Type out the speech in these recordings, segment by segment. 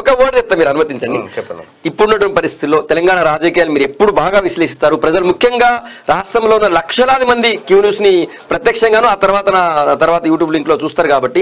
ఒక వర్డ్ చెప్తా మీరు అనుమతించండి ఉమ్, చెప్పండి. ఇప్పుడున్నటువంటి పరిస్థితుల్లో తెలంగాణ రాజకీయాలు మీరు ఎప్పుడు బాగా విశ్లేషిస్తారు ప్రజలు ముఖ్యంగా రాష్ట్రంలో ఉన్న లక్షలాది మంది క్యూ న్యూస్ ని ప్రత్యక్షంగాను ఆ తర్వాత నా- ఆ తర్వాత యూట్యూబ్ లింక్ లో చూస్తారు కాబట్టి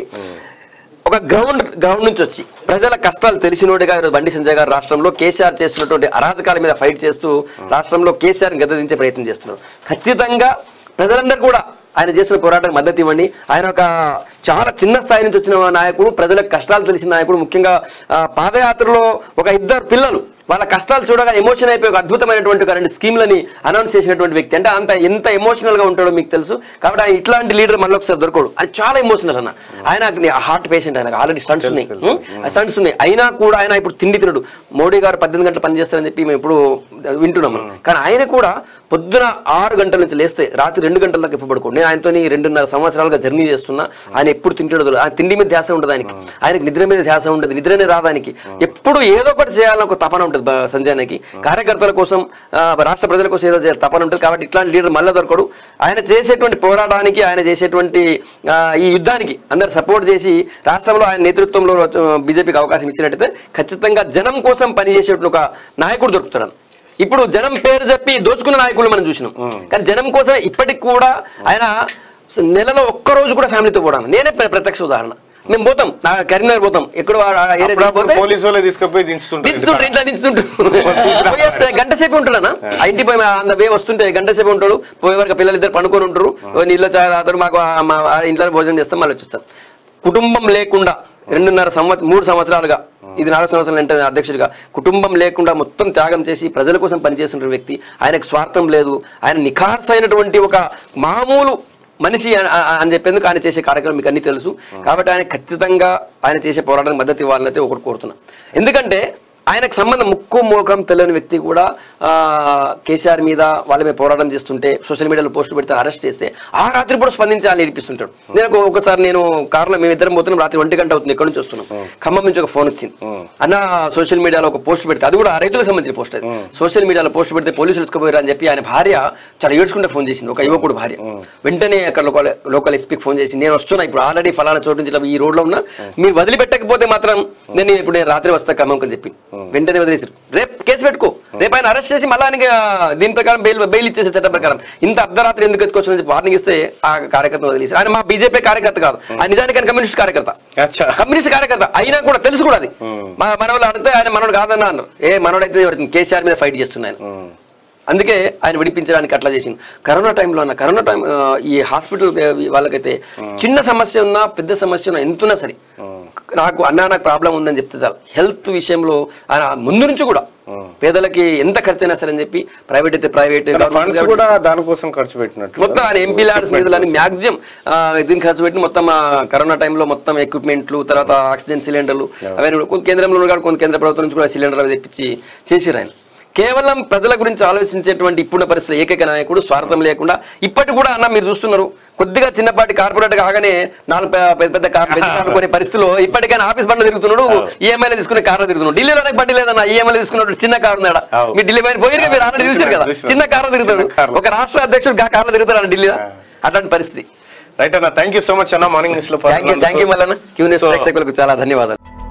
ఒక గ్రౌండ్ గ్రౌండ్ నుంచి వచ్చి ప్రజల కష్టాలు తెలిసినోడిగా ఈరోజు బండి సంజయ్ గారు రాష్ట్రంలో కేసీఆర్ చేస్తున్నటువంటి అరాజకాల మీద ఫైట్ చేస్తూ రాష్ట్రంలో కేసీఆర్ గద్దదించే ప్రయత్నం చేస్తున్నారు ఖచ్చితంగా ప్రజలందరూ కూడా ఆయన చేసిన పోరాటానికి మద్దతు ఇవ్వండి ఆయన ఒక చాలా చిన్న స్థాయి నుంచి వచ్చిన నాయకుడు ప్రజలకు కష్టాలు తెలిసిన నాయకుడు ముఖ్యంగా ఆ, పాదయాత్రలో ఒక ఇద్దరు పిల్లలు వాళ్ళ కష్టాలు చూడగా ఎమోషన్ అయిపోయి ఒక అద్భుతమైనటువంటి ఒక రెండు స్కీమ్లని అనౌన్స్ చేసినటువంటి వ్యక్తి అంటే అంత ఎంత ఎమోషనల్ గా ఉంటాడో మీకు తెలుసు కాబట్టి ఆయన ఇట్లాంటి లీడర్ మళ్ళీ ఒకసారి దొరకడు ఆయన చాలా ఎమోషనల్ అన్న ఆయన హార్ట్ పేషెంట్ ఆయన ఆల్రెడీ స్టంట్స్ ఉన్నాయి స్టంట్స్ ఉన్నాయి అయినా కూడా ఆయన ఇప్పుడు తిండి తినడు మోడీ గారు పద్దెనిమిది గంటలు పనిచేస్తారని చెప్పి మేము ఇప్పుడు వింటున్నాము కానీ ఆయన కూడా పొద్దున ఆరు గంటల నుంచి లేస్తే రాత్రి రెండు గంటల దాకా ఎప్పుడు పడుకోండి నేను ఆయనతో రెండున్నర సంవత్సరాలుగా జర్నీ చేస్తున్నా ఆయన ఎప్పుడు తింటాడో తెలియదు. ఆయన తిండి మీద ధ్యాస ఉండదు ఆయనకి ఆయనకి నిద్ర మీద ధ్యాస ఉండదు నిద్రనే రాదానికి ఎప్పుడు ఏదో ఒకటి చేయాలని ఒక తపన ఉంటుంది బ- సంజయ్కి కార్యకర్తల కోసం ఆ, రాష్ట్ర ప్రజల కోసం ఏదో చేయాలి తపన ఉంటుంది కాబట్టి ఇట్లాంటి లీడర్ మళ్ళీ దొరకడు ఆయన చేసేటువంటి పోరాటానికి ఆయన చేసేటువంటి ఆ, ఈ యుద్ధానికి అందరు సపోర్ట్ చేసి రాష్ట్రంలో ఆయన నేతృత్వంలో బీజేపీకి అవకాశం ఇచ్చినట్టయితే ఖచ్చితంగా జనం కోసం పనిచేసేటువంటి ఒక నాయకుడు దొరుకుతున్నాడు ఇప్పుడు జనం పేరు చెప్పి దోచుకున్న నాయకులు మనం చూసినాం కానీ జనం కోసం ఇప్పటికి కూడా ఆయన నెలలో ఒక్క రోజు కూడా ఫ్యామిలీతో పోవడం నేనే ప్ర- ప్రత్యక్ష ఉదాహరణ మేము పోతాం నా కరీంనగర్ పోతాం ఎక్కడో ఆ- ఆ ఏరియా అప్పుడప్పుడు పోతే పోలీసు వాళ్ళే తీసుకుపోయి దించుతుంటారు దించుతుంటారు ఇంట్లో దించుతుంటారు పోయేస్తే గంట సేపు ఉంటాడనా ఆ ఇంటి పోయి అంత వే వస్తుంటే గంట సేపు ఉంటాడు పోయే వరకు పిల్లలు ఇద్దరు పండుకొని ఉంటారు ఓ నీళ్ళ చాయ్ తాగుతారు మాకు ఆ- మా ఆ ఇంట్లో భోజనం చేస్తాం మళ్ళీ వచ్చేస్తాం కుటుంబం లేకుండా రెండున్నర సంవత్సరం మూడు సంవత్సరాలుగా ఇది నాలుగు సంవత్సరాలు అంటే అధ్యక్షుడిగా కుటుంబం లేకుండా మొత్తం త్యాగం చేసి ప్రజల కోసం పనిచేస్తున్న వ్యక్తి ఆయనకు స్వార్థం లేదు ఆయన నిఖార్స్ అయినటువంటి ఒక మామూలు మనిషి అ- అ- అని చెప్పేందుకు ఆయన చేసే కార్యక్రమం మీకు అన్ని తెలుసు కాబట్టి ఆయన ఖచ్చితంగా ఆయన చేసే పోరాటానికి మద్దతు ఇవ్వాలని ఒకటి కోరుతున్నా ఎందుకంటే ఆయనకు సంబంధం ముక్కు మోకం తెలియని వ్యక్తి కూడా ఆ, కేసీఆర్ మీద వాళ్ళ మీద పోరాటం చేస్తుంటే సోషల్ మీడియాలో పోస్టులు పెడితే అరెస్ట్ చేస్తే ఆ రాత్రి కూడా స్పందించాలని నేర్పిస్తుంటాడు నేను ఒక- ఒకసారి నేను కారులో మేము ఇద్దరం పోతున్నాం రాత్రి ఒంటి గంట అవుతుంది ఎక్కడి నుంచి వస్తున్నాం ఖమ్మం నుంచి ఒక ఫోన్ వచ్చింది అన్న సోషల్ మీడియాలో ఒక పోస్ట్ పెడితే అది కూడా ఆ రైతులకు సంబంధించిన పోస్ట్ అది సోషల్ మీడియాలో పోస్ట్ పెడితే పోలీసులు ఎత్తుకుపోయారు అని చెప్పి ఆయన భార్య చాలా ఏడ్చుకుంటే ఫోన్ చేసింది ఒక యువకుడు భార్య వెంటనే అక్కడ లోకల్ లోకల్ ఎస్పీకి ఫోన్ చేసి నేను వస్తున్నా ఇప్పుడు ఆల్రెడీ ఫలానా చోటు నుంచి ఇలా ఈ రోడ్లో ఉన్నా మీరు వదిలిపెట్టకపోతే మాత్రం నేను ఇప్పుడు నేను రాత్రి వస్తా ఖమ్మం అని చెప్పి వెంటనే వదిలేసారు రేపు కేసు పెట్టుకో రేపు ఆయన అరెస్ట్ చేసి మళ్ళీ ఆయనకి ఆ, దీని ప్రకారం బెయిల్ బెయిల్ ఇచ్చేసే చట్టం ప్రకారం ఇంత అర్ధరాత్రి ఎందుకు ఎత్తుకోవచ్చు చెప్పి వార్నింగ్ ఇస్తే ఆ కార్యకర్త వదిలేసి ఆయన మా బీజేపీ కార్యకర్త కాదు ఆయన నిజానికి ఆయన కమ్యూనిస్ట్ కార్యకర్త అచ్చా కమ్యూనిస్ట్ కార్యకర్త అయినా కూడా తెలుసు కూడా అది మా మనవాళ్ళు అడిగితే ఆయన మనోడు కాదన్న అన్నారు ఏ మనోడైతే ఎవరు కేసీఆర్ మీద ఫైట్ చేస్తున్నాను అందుకే ఆయన విడిపించడానికి అట్లా చేసింది కరోనా టైంలో అన్న కరోనా టైం ఆ, ఈ హాస్పిటల్ వాళ్ళకైతే చిన్న సమస్య ఉన్నా పెద్ద సమస్య ఉన్నా ఎంతున్నా సరే నాకు అన్నా నాకు ప్రాబ్లం ఉందని చెప్తే చాలు హెల్త్ విషయంలో ఆయన ముందు నుంచి కూడా పేదలకి ఎంత ఖర్చు అయినా సరే అని చెప్పి ప్రైవేట్ అయితే ప్రైవేట్ ఫండ్స్ కూడా దానికోసం ఖర్చు పెట్టినట్టు మొత్తం ఆయన ఎంపీ ల్యాడ్స్ నిధులని మ్యాక్సిమం దీనికి ఖర్చు పెట్టి మొత్తం ఆ, కరోనా టైంలో మొత్తం ఎక్విప్మెంట్లు తర్వాత ఆక్సిజన్ సిలిండర్లు అవన్నీ కూడా కొంత కేంద్రంలో కూడా కొంత కేంద్ర ప్రభుత్వం నుంచి కూడా సిలిండర్ అవి తెప్పించి చేసిరు ఆయన కేవలం ప్రజల గురించి ఆలోచించేటువంటి ఇప్పుడున్న పరిస్థితులు ఏకైక నాయకుడు స్వార్థం లేకుండా ఇప్పటి కూడా అన్న మీరు చూస్తున్నారు కొద్దిగా చిన్నపాటి కార్పొరేట్ కాగానే నాలుగు పె- పెద్ద పెద్ద కార్ పెద్ద కార్లు కొనే పరిస్థితిలో ఇప్పటికైనా ఆఫీస్ బండ్లు తిరుగుతున్నాడు ఈఎంఐలో తీసుకునే కార్లు తిరుగుతున్నాడు ఢిల్లీలో నాకు బండి లేదన్న ఈఎంఐలో తీసుకున్నాడు చిన్న కారు ఉన్నాడా అవును. మీరు ఢిల్లీ పైన పోయి మీరు ఆల్రెడీ చూసారు కదా చూసినా. చిన్న కార్లు తిరుగుతాడు చిన్న కార్లు. ఒక రాష్ట్ర అధ్యక్షుడు గా కార్లు తిరుగుతాడు ఢిల్లీలో అట్లాంటి పరిస్థితి రైట్ అన్న థ్యాంక్ యూ సో మచ్ అన్న మార్నింగ్ న్యూస్ లో థ్యాంక్ యూ థ్యాంక్ యూ మళ్ళీ క్యూనియస్ ప్రేక్షకులకు చాలా ధన్యవాదాలు